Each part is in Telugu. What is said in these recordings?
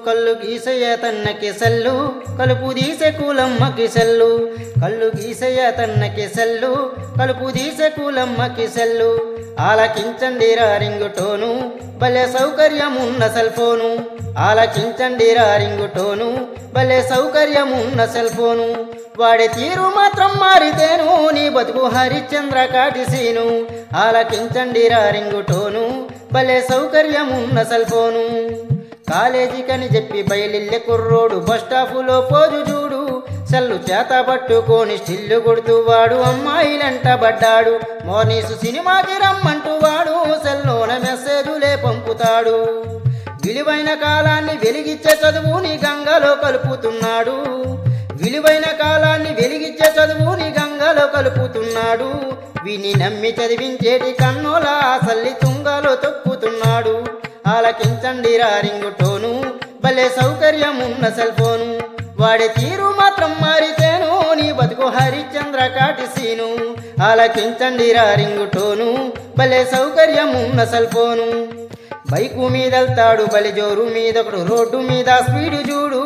కళ్ళు గీసయ్య తన్నకి సెల్లు కలుపు తీసే కూలమ్మకి సెల్లు కళ్ళు గీసయ్య తన్నకి సెల్లు కలుపు తీసే కూలమ్మకి సెల్లు ఆలకించండి రా రింగుటోను భలే సౌకర్యమున్న సెల్ ఫోను ఆలకించండి రా రింగుటోను భలే సౌకర్యమున్న సెల్ ఫోను వాడే తీరు మాత్రం మారితేను నీ బతుకు హరిశ్చంద్ర కాటిసీను ఆలకించండి రా రింగుటోను భలే సౌకర్యమున్న సెల్ ఫోను కాలేజీకని చెప్పి బయలిల్లె కుర్రోడు బస్టాపులో పోజు చూడు సెల్లు చేత పట్టుకొని స్టిల్లు కొడుతూ వాడు అమ్మాయిలంట పడ్డాడు మోర్నీసు సినిమాకి రమ్మంటూ వాడు సెల్లోన మెసేజులే పంపుతాడు విలువైన కాలాన్ని వెలిగిచ్చే చదువుని గంగలో కలుపుతున్నాడు విలువైన కాలాన్ని వెలిగిచ్చే చదువుని గంగలో కలుపుతున్నాడు విని నమ్మి చదివించేటి కన్నుల సల్లి తుంగలో తొక్కుతున్నాడు ఆలకించండి రా రింగుటోను భలే సౌకర్యమున్న సెల్ ఫోను వాడే తీరు మాత్రం మారితేను నీ బతుకు హరిశ్చంద్ర కాటిసీను ఆలకించండి రా రింగుటోను భలే సౌకర్యమున్న సెల్ ఫోను బైకు మీదెళ్తాడు బలి జోరు మీదొకడు రోడ్డు మీద స్పీడు చూడు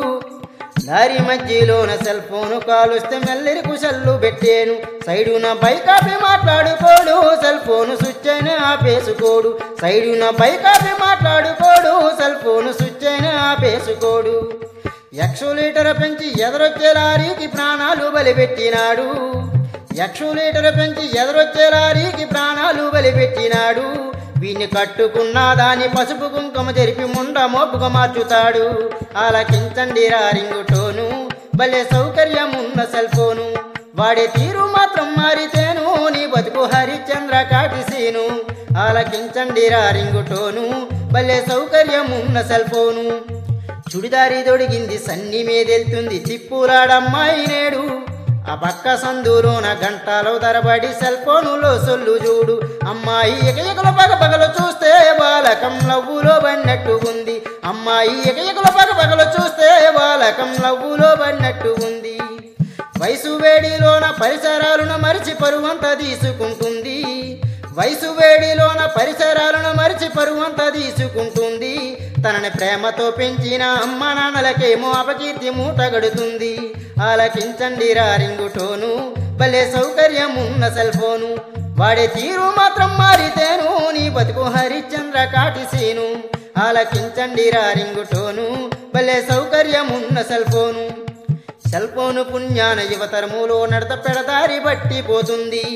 దారి మధ్యలోన సెల్ ఫోను కాలుస్తే మెల్లరి కుశల్లు పెట్టాను సైడున బైక్ ఆపి మాట్లాడుకోడు సెల్ ఫోను స్విచ్ అయినా ఆపేసుకోడు సైడున బైక్ ఆపి మాట్లాడుకోడు సెల్ ఫోను స్విచ్ అయినా ఆపేసుకోడు ఎక్సోలీటర్ పెంచి ఎదరొచ్చే లారీకి ప్రాణాలు బలిపెట్టినాడు ఎక్సోలీటర్ పెంచి ఎదరొచ్చే లారీకి ప్రాణాలు బలిపెట్టినాడు వీని కట్టుకున్న దాని పసుపు కుంకుమ జరిపి ముండ మోపుగా మార్చుతాడు ఆలకించండి రా రింగుటోను భలే సౌకర్యమున్న సెల్ ఫోను వాడే తీరు మాత్రం మారితేను నీ బతుకు హరిచంద్ర కాటిసీను ఆలకించండి రా రింగుటోను భలే సౌకర్యమున్న సెల్ ఫోను చుడిదారి దొడిగింది సన్ని మీదెళ్తుంది చిప్పులాడమ్మాయి నేడు ఆ పక్క సందులోన గంటలో తరబడి సెల్ ఫోనులో సొల్లు చూడు అమ్మాయి ఎకయకుల పగ పగలు చూస్తే బాలకం లవ్వులో పడినట్టు ఉంది అమ్మాయి ఎకయకుల పగ పగలు చూస్తే బాలకం లవ్వులో పడినట్టు ఉంది వయసు వేడిలోన పరిసరాలను మరిచి పరువంతా తీసుకుంటుంది వయసు వేడిలోన పరిసరాలను మరిచి పరువంతా తీసుకుంటుంది తనని ప్రేమతో పెంచిన అమ్మ నాన్నలకేమో అపకీర్తి మూటగడుతుంది ఆలకించండి రా రింగుటోను భలే సౌకర్యమున్న సెల్ ఫోను వాడే తీరు మాత్రం మారితేను నీ బతుకు హరిశ్చంద్ర కాటిసీను ఆలకించండి రా రింగుటోను భలే సౌకర్యమున్న సెల్ ఫోను సెల్ ఫోను పుణ్యాన యువతరములో నడత పెడదారి పట్టిపోతుంది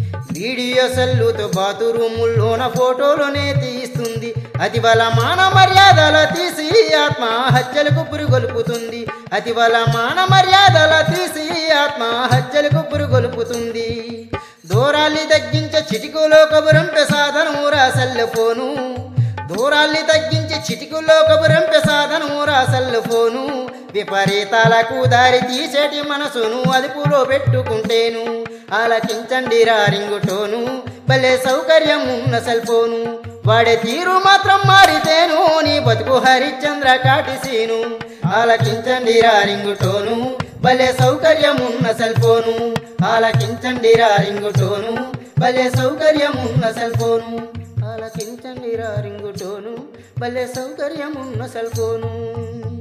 వీడియో సెల్లుతో బాతురూముల్లోన ఫోటోలోనే తీస్తుంది అతి బల మాన మర్యాదల తీసి ఆత్మహత్యలకు పురుగొలుపుతుంది అతి బల మాన మర్యాదల తీసి ఆత్మహత్యలకు పురుగొలుపుతుంది దూరాల్ని తగ్గించే చిటికులో కబురంపె సాధనము రా సెల్ ఫోను దూరాల్ని తగ్గించి చిటికుల్లో కబురంపె సాధనము రా సెల్ ఫోను విపరీతాలకు దారి తీసేటి మనసును అదుపులో పెట్టుకుంటేను ఆలకించండి రా రింగుటోను భలే సౌకర్యం ఉన్న సెల్ ఫోను వాడే తీరు మాత్రం మారితేను నీ బతుకు హరిశ్చంద్ర కాటిసీను ఆలకించండి రా రింగుటోను భలే సౌకర్యం ఉన్న సెల్ ఫోను ఆలకించండి రా రింగుటోను భలే సౌకర్యం ఉన్న సెల్ ఫోను ఆలకించండి రా రింగుటోను భలే సౌకర్యం ఉన్న సెల్ ఫోను